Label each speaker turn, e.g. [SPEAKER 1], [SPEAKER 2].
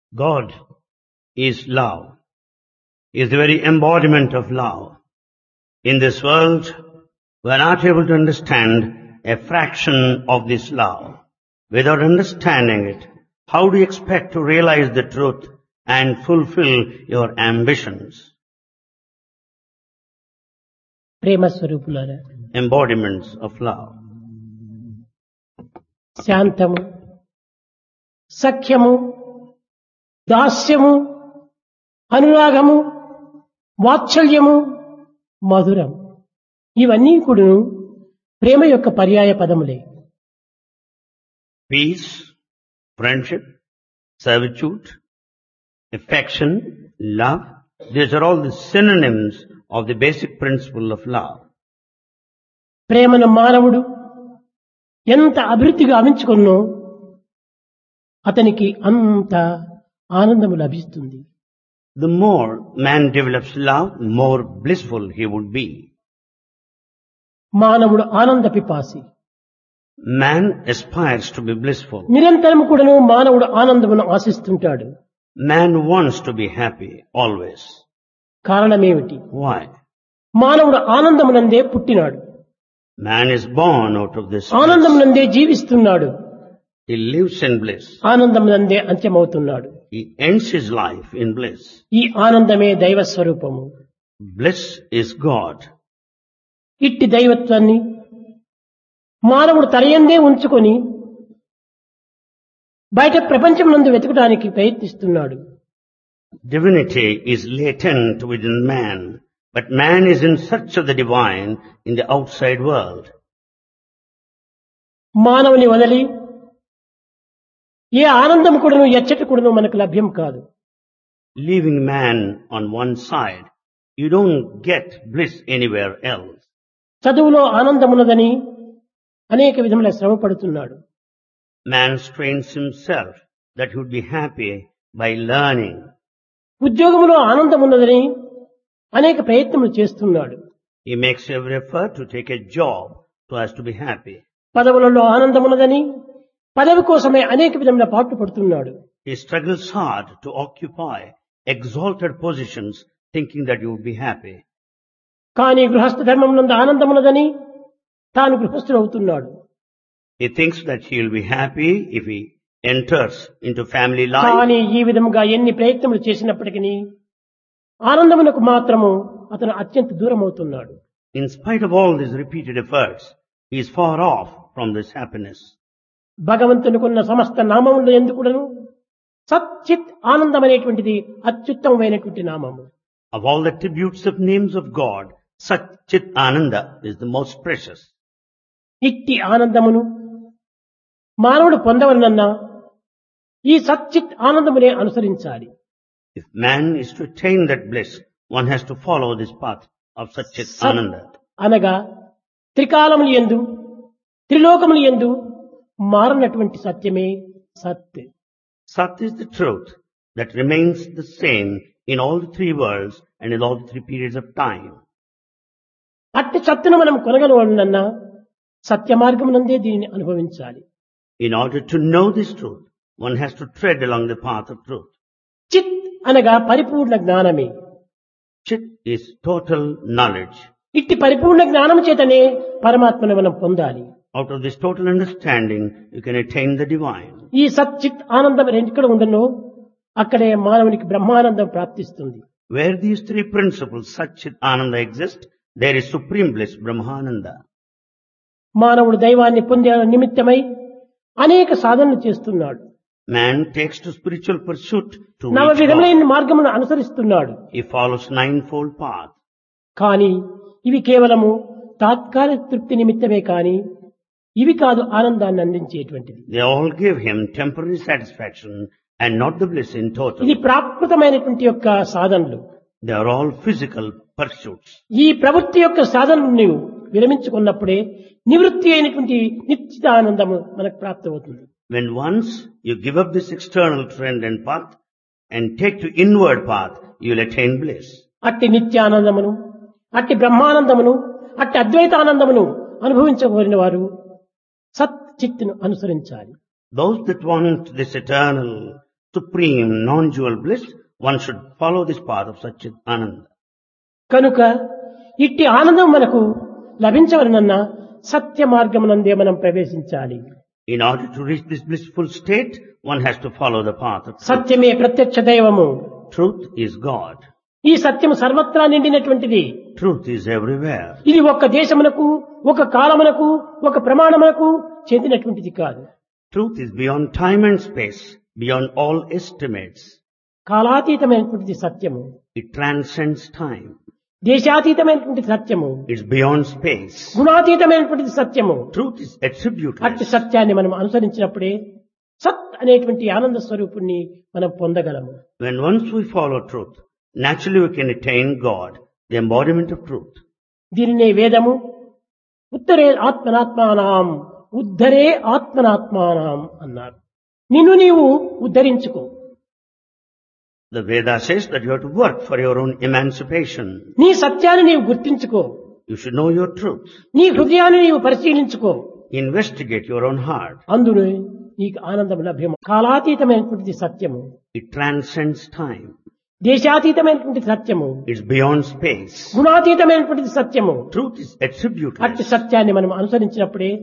[SPEAKER 1] God is love, is the very embodiment of love. In this world, we are not able to understand a fraction of this love. Without understanding it, how do you expect to realize the truth and fulfill your ambitions?
[SPEAKER 2] ప్రేమ స్వరూపులారా
[SPEAKER 1] Embodiments of love.
[SPEAKER 2] శాంతము సఖ్యము దాస్యము అనురాగము వాత్సల్యము మధురం ఇవన్నీ కూడా ప్రేమ యొక్క పర్యాయ పదములే
[SPEAKER 1] Peace, friendship, servitude, affection, love, these are all the synonyms of the basic principle of love.
[SPEAKER 2] ప్రేమను మానవుడు ఎంత అభివృద్ధిగా అవించుకున్నో అతనికి అంత ఆనందము లభిస్తుంది
[SPEAKER 1] The more man develops love, the more blissful he would be.
[SPEAKER 2] మానవుడు ఆనంద పిపాసి
[SPEAKER 1] Man aspires to be blissful.
[SPEAKER 2] నిరంతరం కూడాను మానవుడు ఆనందమును ఆశిస్తుంటాడు
[SPEAKER 1] Man wants to be happy always.
[SPEAKER 2] కారణమేమిటి
[SPEAKER 1] Why?
[SPEAKER 2] మానవుడు ఆనందమునందే పుట్టినాడు
[SPEAKER 1] Man is born out of this. bliss.
[SPEAKER 2] ఆనందమునందే జీవిస్తున్నాడు
[SPEAKER 1] He lives in bliss.
[SPEAKER 2] ఆనందమునందే అంత్యమవుతున్నాడు
[SPEAKER 1] He ends his life in bliss.
[SPEAKER 2] ఈ ఆనందమే దైవ స్వరూపము
[SPEAKER 1] Bliss is God.
[SPEAKER 2] ఇట్టి దైవత్వాన్ని మానవుడు తరయందే ఉంచుకొని బయట ప్రపంచం నందు వెతకడానికి ప్రయత్నిస్తున్నాడు
[SPEAKER 1] Divinity is latent within man, but man is in search of the divine in the outside world.
[SPEAKER 2] మానవుని వదలి ఏ ఆనందం కూడాను ఎచ్చటి కూడాను మనకు లభ్యం కాదు
[SPEAKER 1] Leaving man on one side, you don't get bliss anywhere else.
[SPEAKER 2] చదువులో ఆనందమున్నదని అనేక విధముల శ్రమ పడుతున్నాడు
[SPEAKER 1] Man strains himself that he would be happy by learning.
[SPEAKER 2] ఉద్యోగంలో ఆనందమున్నదని అనేక ప్రయత్నములు చేస్తున్నాడు
[SPEAKER 1] He makes every effort to take a job so as to be happy.
[SPEAKER 2] పదవులలో ఆనందమున్నదని పదవి కోసమే అనేక విధముల పాటు పడుతున్నాడు
[SPEAKER 1] He struggles hard to occupy exalted positions thinking that you would be happy.
[SPEAKER 2] కానీ గృహస్థ ధర్మం నందు ఆనందమున్నదని తాను గృహస్థుడు అవుతున్నాడు
[SPEAKER 1] He thinks that he will be happy if he enters into family life.
[SPEAKER 2] కానీ ఈ విధముగా ఎన్ని ప్రయత్నములు చేసినప్పటికీ ఆనందమునకు మాత్రము అతను అత్యంత దూరం అవుతున్నాడు
[SPEAKER 1] In spite of all these repeated efforts, he is far off from this happiness.
[SPEAKER 2] భగవంతునికున్న సమస్త నామములు ఎందుకుడను సచ్చిత్ ఆనందం అనేటువంటిది అత్యుత్తమమైనటువంటి నామము
[SPEAKER 1] Of all the attributes of names of God, Satchit Ananda is the most precious.
[SPEAKER 2] ఇట్టి ఆనందమును మానవుడు పొందవలనన్నా ఈ సచ్చిత్ ఆనందమునే అనుసరించాలి
[SPEAKER 1] If man is to attain that bliss, one has to follow this path of Satchit
[SPEAKER 2] సత్
[SPEAKER 1] Ananda.
[SPEAKER 2] అనగా త్రికాలములు ఎందు త్రిలోకములు ఎందు మారనటువంటి సత్యమే సత్
[SPEAKER 1] Sat is the truth that remains the same in all the three worlds and in all the three periods of time.
[SPEAKER 2] అట్టి సత్తును మనం కొనగలవలనన్నా సత్య మార్గమునందే దీనిని అనుభవించాలి
[SPEAKER 1] In order to know this truth, one has to tread along the path of truth.
[SPEAKER 2] చిత్ అనగా పరిపూర్ణ జ్ఞానమే
[SPEAKER 1] Chit is total knowledge.
[SPEAKER 2] ఇట్టి పరిపూర్ణ జ్ఞానం చేతనే పరమాత్మను మనం పొందాలి
[SPEAKER 1] Out of this total understanding, you can attain the divine.
[SPEAKER 2] ఈ సచ్చిత్ ఆనందం ఎక్కడ ఉందనో అక్కడే మానవునికి బ్రహ్మానందం ప్రాప్తిస్తుంది
[SPEAKER 1] Where these three principles, Satchit Ananda exist, there is supreme bliss, Brahmananda.
[SPEAKER 2] మానవుడు దైవాన్ని పొందే నిమిత్తమై అనేక సాధనలు చేస్తున్నాడు
[SPEAKER 1] Man takes to spiritual pursuit to
[SPEAKER 2] నవ
[SPEAKER 1] reach God.
[SPEAKER 2] విధములైన మార్గమును అనుసరిస్తున్నాడు
[SPEAKER 1] He follows ninefold path.
[SPEAKER 2] కానీ ఇవి కేవలము తాత్కాలిక తృప్తి నిమిత్తమే కాని ఇవి కాదు ఆనందాన్ని అందించేటువంటిది
[SPEAKER 1] They all give him temporary satisfaction and not the bliss in total.
[SPEAKER 2] ఇది ప్రాకృతమైనటువంటి యొక్క సాధనలు
[SPEAKER 1] They are all physical pursuits.
[SPEAKER 2] ఈ ప్రవృత్తి యొక్క సాధనలు నీవు విరమించుకున్నప్పుడే నివృత్తి అయినటువంటి నిశ్చిత ఆనందము మనకు ప్రాప్తమవుతుంది
[SPEAKER 1] When once you give up this external trend and path and take to inward path, you will attain bliss.
[SPEAKER 2] అట్టి నిత్యానందమును అట్టి బ్రహ్మానందమును అట్టి అద్వైతానందమును అనుభవించబోయిన వారు సత్ చిత్తును అనుసరించాలి
[SPEAKER 1] Those that want this eternal supreme non-dual bliss, one should follow this path of Satchit Ananda.
[SPEAKER 2] కనుక ఇట్టి ఆనందం మనకు లభించవలనన్న సత్య మార్గమునందే మనం ప్రవేశించాలి
[SPEAKER 1] In order to reach this blissful state, one has to follow the path of truth.
[SPEAKER 2] సత్యమే ప్రత్యక్ష దైవము
[SPEAKER 1] Truth is God.
[SPEAKER 2] ఈ సత్యము సర్వత్రా నిండినటువంటిది
[SPEAKER 1] Truth is everywhere.
[SPEAKER 2] ఇది ఒక దేశమునకు ఒక కాలమునకు ఒక ప్రమాణమునకు చెందినటువంటిది కాదు
[SPEAKER 1] Truth is beyond time and space, beyond all estimates.
[SPEAKER 2] కాలాతీతమైనటువంటిది సత్యము
[SPEAKER 1] It transcends time.
[SPEAKER 2] దేశాతీతమైనటువంటి సత్యము
[SPEAKER 1] It's beyond space.
[SPEAKER 2] గుణాతీతమైనటువంటిది సత్యము
[SPEAKER 1] Truth is
[SPEAKER 2] అట్టి
[SPEAKER 1] attributeless.
[SPEAKER 2] సత్యాన్ని మనం అనుసరించినప్పుడే సత్ అనేటువంటి ఆనంద స్వరూపుణ్ణి మనం పొందగలము
[SPEAKER 1] When once we follow truth, naturally we can attain God, the embodiment of truth.
[SPEAKER 2] దీనినే వేదము ఉత్తరే ఆత్మనాత్మానాం ఉద్ధరే ఆత్మనాత్మానాం అన్నారు నిన్ను నీవు ఉద్ధరించుకో
[SPEAKER 1] The Veda says that you have to work for your own emancipation.
[SPEAKER 2] నీ సత్యాన్ని నీవు గుర్తించుకో
[SPEAKER 1] You should know your truth.
[SPEAKER 2] నీ హృదయాన్ని నీవు పరిశీలించుకో
[SPEAKER 1] Investigate your own heart.
[SPEAKER 2] అందులో నీకు ఆనందం లభ్యము కాలాతీతమైనటువంటిది సత్యము
[SPEAKER 1] It transcends time.
[SPEAKER 2] దేశాతీతమైనటువంటి సత్యము
[SPEAKER 1] It's beyond space.
[SPEAKER 2] గుణాతీతమైనటువంటిది సత్యము
[SPEAKER 1] Truth is attributeless.
[SPEAKER 2] అట్టి సత్యాన్ని మనం అనుసరించినప్పుడే